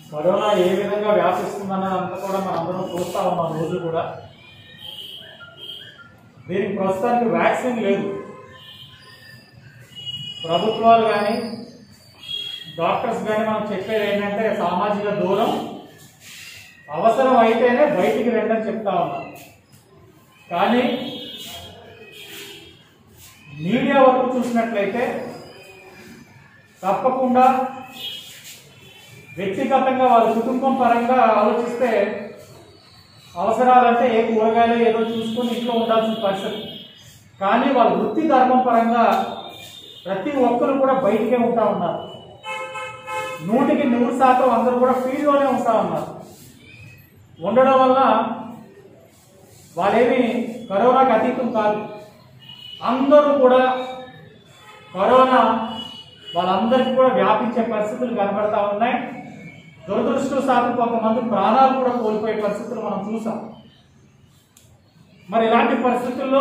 Corona ఏ విధంగా వ్యాపిస్తుందన్నది అంతా కూడా మనందరం చూస్తా ఉన్నాం రోజు కూడా దీనికి ప్రస్తుతానికి వ్యాక్సిన్ లేదు ప్రభుత్వాలు కానీ డాక్టర్స్ కానీ మనం చెప్పేది ఏంటంటే సామాజిక దూరం అవసరం అయితేనే బయటికి రండని చెప్తా ఉన్నాం కానీ మీడియా వరకు చూసినట్లయితే తప్పకుండా వ్యక్తిగతంగా వాళ్ళ కుటుంబం పరంగా ఆలోచిస్తే అవసరాలంటే ఏ కూరగాయలు ఏదో చూసుకొని ఇంట్లో ఉండాల్సిన పరిస్థితి కానీ వాళ్ళ వృత్తి ధర్మం పరంగా ప్రతి ఒక్కరు కూడా బయటికే ఉంటా ఉన్నారు నూటికి నూరు శాతం అందరూ కూడా ఫీల్డ్లోనే ఉంటా ఉన్నారు ఉండడం వల్ల వాళ్ళేమి కరోనాకి అతీతం కాదు అందరూ కూడా కరోనా వాళ్ళందరికీ కూడా వ్యాపించే పరిస్థితులు కనబడతా ఉన్నాయి దురదృష్టవశాత్తు కొంతమంది ప్రాణాలు కూడా కోల్పోయే పరిస్థితులు మనం చూసాం మరి ఇలాంటి పరిస్థితుల్లో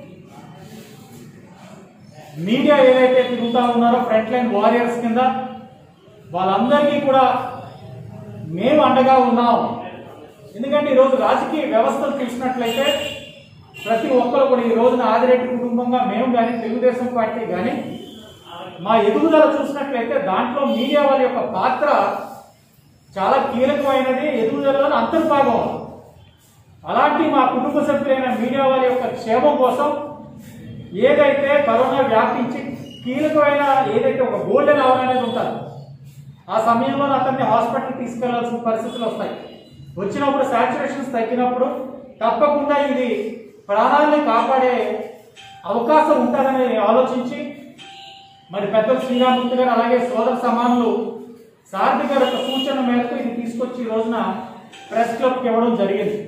మీడియా ఏదైతే తిరుగుతా ఉన్నారో ఫ్రంట్ లైన్ వారియర్స్ కింద వాళ్ళందరికీ కూడా మేము అండగా ఉన్నాం ఎందుకంటే ఈరోజు రాజకీయ వ్యవస్థలు చూసినట్లయితే ప్రతి ఒక్కరు కూడా ఈ రోజున ఆదిరెడ్డి కుటుంబంగా మేము కానీ తెలుగుదేశం పార్టీ కానీ మా ఎదుగుదల చూసినట్లయితే దాంట్లో మీడియా వాళ్ళ యొక్క పాత్ర చాలా కీలకమైనది ఎదుగుదలలో అంతర్భాగం అలాంటి మా కుటుంబ సభ్యులైన మీడియా వారి యొక్క క్షేమం కోసం ఏదైతే కరోనా వ్యాపించి కీలకమైన ఏదైతే ఒక గోల్డెన్ అవర్ అనేది ఉంటుంది ఆ సమయంలో అతన్ని హాస్పిటల్ తీసుకెళ్లాల్సిన పరిస్థితులు వస్తాయి వచ్చినప్పుడు సాచురేషన్స్ తగ్గినప్పుడు తప్పకుండా ఇది ప్రాణాలను కాపాడే అవకాశం ఉంటుందని ఆలోచించి మరి పెద్దలు శ్రీరామూర్తి గారు అలాగే సోదర సమానులు సారథి గారి యొక్క సూచన మేరకు ఇది తీసుకొచ్చి ఈ రోజున ప్రెస్ క్లబ్కి ఇవ్వడం జరిగింది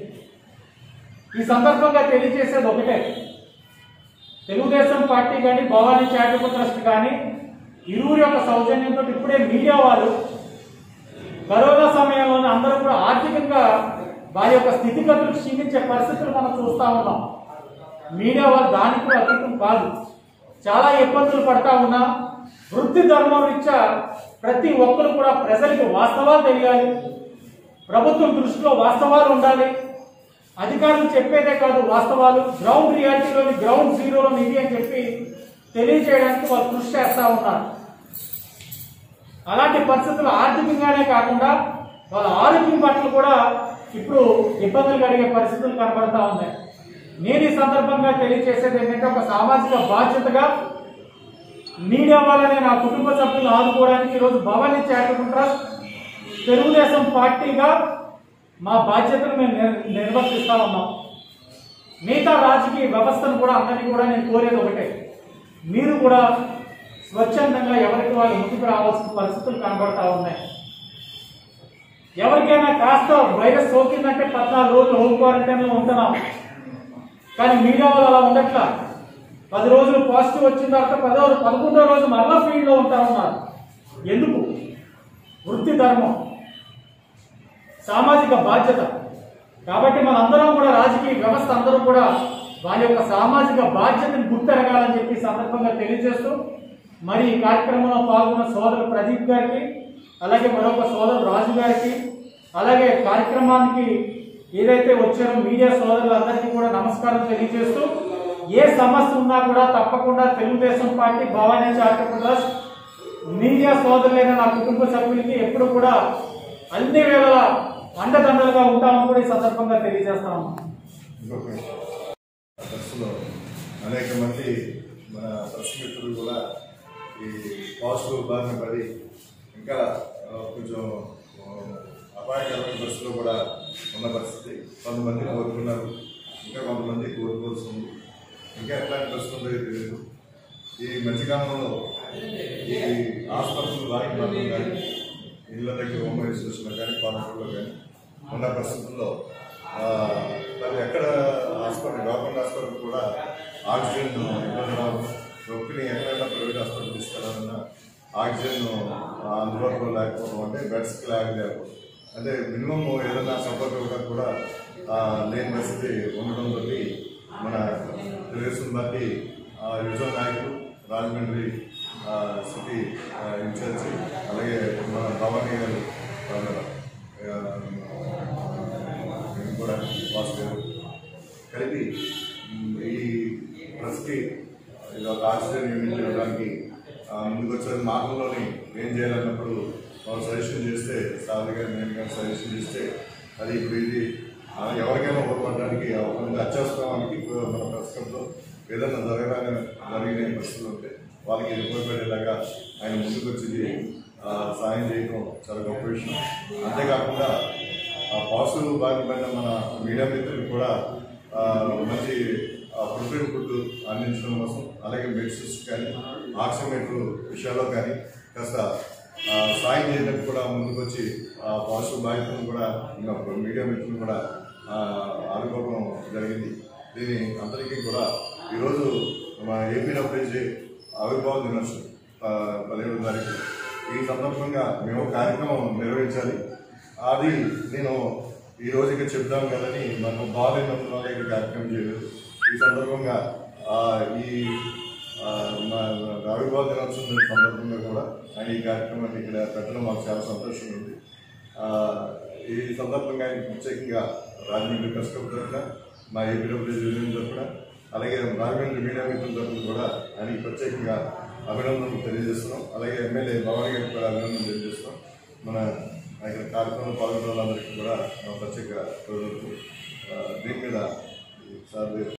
ఈ సందర్భంగా తెలియజేసేది ఒకటే తెలుగుదేశం పార్టీ కానీ భవానీ చారిటబుల్ ట్రస్ట్ కానీ ఇరువురి యొక్క సౌజన్యంతో ఇప్పుడే మీడియా వాళ్ళు కరోనా సమయంలోనే అందరూ కూడా ఆర్థికంగా వారి యొక్క స్థితిగతులు క్షీణించే పరిస్థితులు మనం చూస్తా ఉన్నాం మీడియా వాళ్ళు దానికి కూడా అతీతం కాదు చాలా ఇబ్బందులు పడతా ఉన్నా వృత్తి ధర్మం రీత్యా ప్రతి ఒక్కరు కూడా ప్రజలకు వాస్తవాలు తెలియాలి ప్రభుత్వం దృష్టిలో వాస్తవాలు ఉండాలి అధికారులు చెప్పేదే కాదు వాస్తవాలు గ్రౌండ్ రియాలిటీలోని గ్రౌండ్ జీరోలోని ఇది అని చెప్పి తెలియజేయడానికి వాళ్ళు కృషి చేస్తా ఉన్నారు అలాంటి పరిస్థితులు ఆర్థికంగానే కాకుండా వాళ్ళ ఆరోగ్యం పట్ల కూడా ఇప్పుడు ఇబ్బందులు కలిగే పరిస్థితులు కనబడతా ఉన్నాయి నేను ఈ సందర్భంగా తెలియజేసేది ఏంటంటే ఒక సామాజిక బాధ్యతగా మీడియా వాళ్ళని నా కుటుంబ సభ్యులు ఆదుకోవడానికి ఈరోజు భవానీ చారిటబుల్ ట్రస్ట్ తెలుగుదేశం పార్టీగా మా బాధ్యతను మేము నిర్- నిర్వర్తిస్తా ఉన్నాం మిగతా రాజకీయ వ్యవస్థను కూడా అందరినీ కూడా నేను కోరేది ఒకటే మీరు కూడా స్వచ్ఛందంగా ఎవరికి వాళ్ళు ముందుకు రావాల్సిన పరిస్థితులు కనబడతా ఉన్నాయి ఎవరికైనా కాస్త వైరస్ సోకిందంటే పద్నాలుగు రోజులు హోమ్ క్వారంటైన్ లో ఉంటున్నాం కానీ మీడియా వాళ్ళు అలా ఉండట్లా పది రోజులు పాజిటివ్ వచ్చిన తర్వాత పదో పదకొండో రోజు మరలా ఫీల్డ్ లో ఉంటా ఉన్నారు ఎందుకు వృత్తి ధర్మం సామాజిక బాధ్యత కాబట్టి మనందరం కూడా రాజకీయ వ్యవస్థ అందరూ కూడా వారి యొక్క సామాజిక బాధ్యతను గుర్తెరగాలని చెప్పి ఈ సందర్భంగా తెలియజేస్తూ మరి ఈ కార్యక్రమంలో పాల్గొన్న సోదరు ప్రదీప్ గారికి అలాగే మరొక సోదరు రాజు గారికి అలాగే కార్యక్రమానికి ఏదైతే వచ్చారో మీడియా సోదరులందరికీ కూడా నమస్కారం తెలియజేస్తూ ఏ సమస్య ఉన్నా కూడా తప్పకుండా Telugu Desam party Bhavani charitable trust media సోదరులైన నా కుటుంబ సభ్యులకి ఎప్పుడు కూడా అన్ని వేళలా అండదండలుగా ఉంటామని కూడా ఈ సందర్భంగా తెలియజేస్తాము ఇంకొక ప్రెస్లో అనేక మంది మన ప్రెస్ మిత్రులు కూడా ఈ పాజిటివ్ బారిన పడి ఇంకా ఆ, కొంచెం ఆ, అపాయకరమైన పరిస్థితిలో కూడా ఉన్న పరిస్థితి కొంతమంది కోరుకున్నారు ఇంకా కొంతమంది కోరుకోవాల్సి ఉంది ఇంకా ఎట్లాంటి పరిస్థితి ఉందో తెలియదు ఈ మధ్యకాలంలో ఈ ఆసుపత్రులు రాని ప్రాంతం కానీ ఇళ్ళ దగ్గర హోమ్ ఇన్స్టిట్యూషన్లో కానీ పాలకుల్లో కానీ ఉన్న పరిస్థితుల్లో ఆ, మరి ఎక్కడ హాస్పిటల్ గవర్నమెంట్ హాస్పిటల్ కూడా ఆక్సిజన్ ఇబ్బంది రావడం నొప్పిని ఎక్కడైనా ప్రైవేట్ హాస్పిటల్ తీసుకెళ్ళాలన్నా ఆక్సిజన్ ఆ, అందుబాటులో లేకపోవడం అంటే బెడ్స్కి లేకపోవడం అంటే మినిమం ఏదైనా సపోర్ట్ ఇవ్వడానికి కూడా ఆ, లేని పరిస్థితి ఉండడంతో మన తెలుగుదేశం పార్టీ ఆ, యువజన నాయకులు రాజమండ్రి ఆ, సిటీ ఆ, ఇన్ఛార్జి అలాగే మన భవానీ గారు ఆ, ఆ, నేను కూడా బాస్ గారు కలిపి ఉమ్, ఈ ప్రెస్కి ఇది ఒక ఆక్సిజన్ యూనిట్ ఇవ్వడానికి ఆ, ముందుకు వచ్చే మార్గంలోని ఏం చేయాలన్నప్పుడు వాళ్ళు సజెషన్ చేస్తే సార్ గారు నేను కానీ సజెషన్ చేస్తే అది ఇప్పుడు ఇది ఆ, ఎవరికైనా ఉపయోగపడడానికి అవకాశం అత్యవసరానికి ఇప్పుడు మన ప్రెస్ క్లబ్లో ఏదైనా జరగడానికి జరిగిన పరిస్థితులు ఉంటే వాళ్ళకి ఇది ఉపయోగపడేలాగా ఆయన ముందుకు వచ్చి ఆ, సాయం చేయడం చాలా గొప్ప విషయం అంతేకాకుండా ఆ పాజిటివ్ బాధ్యపడిన మన మీడియా మిత్రులు కూడా ఆ, మంచి ప్రోటీన్ ఫుడ్ అందించడం కోసం అలాగే మెడిసిన్స్ కానీ ఆక్సిమీటర్ విషయాల్లో కానీ కాస్త ఆ, సాయం చేయడానికి కూడా ముందుకు వచ్చి ఆ పాజిటివ్ బాధ్యతను కూడా ఉన్న మీడియా మిత్రులు కూడా ఆ, ఆదుకోవడం జరిగింది దీని అందరికీ కూడా ఈరోజు మా ఏపీడబ్ల్యూజీ ఆవిర్భావ దినోత్సవం ఆ, పదిహేడు తారీఖు ఈ సందర్భంగా మేము కార్యక్రమం నిర్వహించాలి అది నేను ఈ రోజు ఇక్కడ చెప్దాం కదని మనకు బాగాలేనప్పుడు వల్ల ఇక్కడ కార్యక్రమం చేయలేదు ఈ సందర్భంగా ఆ, ఈ ఆ, మా ఆవిర్భావ దినోత్సవం సందర్భంగా కూడా ఆయన ఈ కార్యక్రమాన్ని ఇక్కడ పెట్టడం మాకు చాలా సంతోషంగా ఉంది ఆ, ఈ సందర్భంగా ఆయన ప్రత్యేకంగా రాజమండ్రి ప్రెస్ క్లబ్ తరఫున మా ఏపీడబ్ల్యూ యూనియన్ తరఫున అలాగే రాజమండ్రి మీడియా మిత్రుల తరఫున కూడా ఆయనకి ప్రత్యేకంగా అభినందనలు తెలియజేస్తున్నాం అలాగే ఎమ్మెల్యే భవానీ గారికి కూడా అభినందనలు తెలియజేస్తున్నాం మన ఇక్కడ కార్యక్రమంలో పాల్గొన్న వాళ్ళందరికీ కూడా మా ప్రత్యేక కృతజ్ఞతలు. ఆ, దీని మీద సార్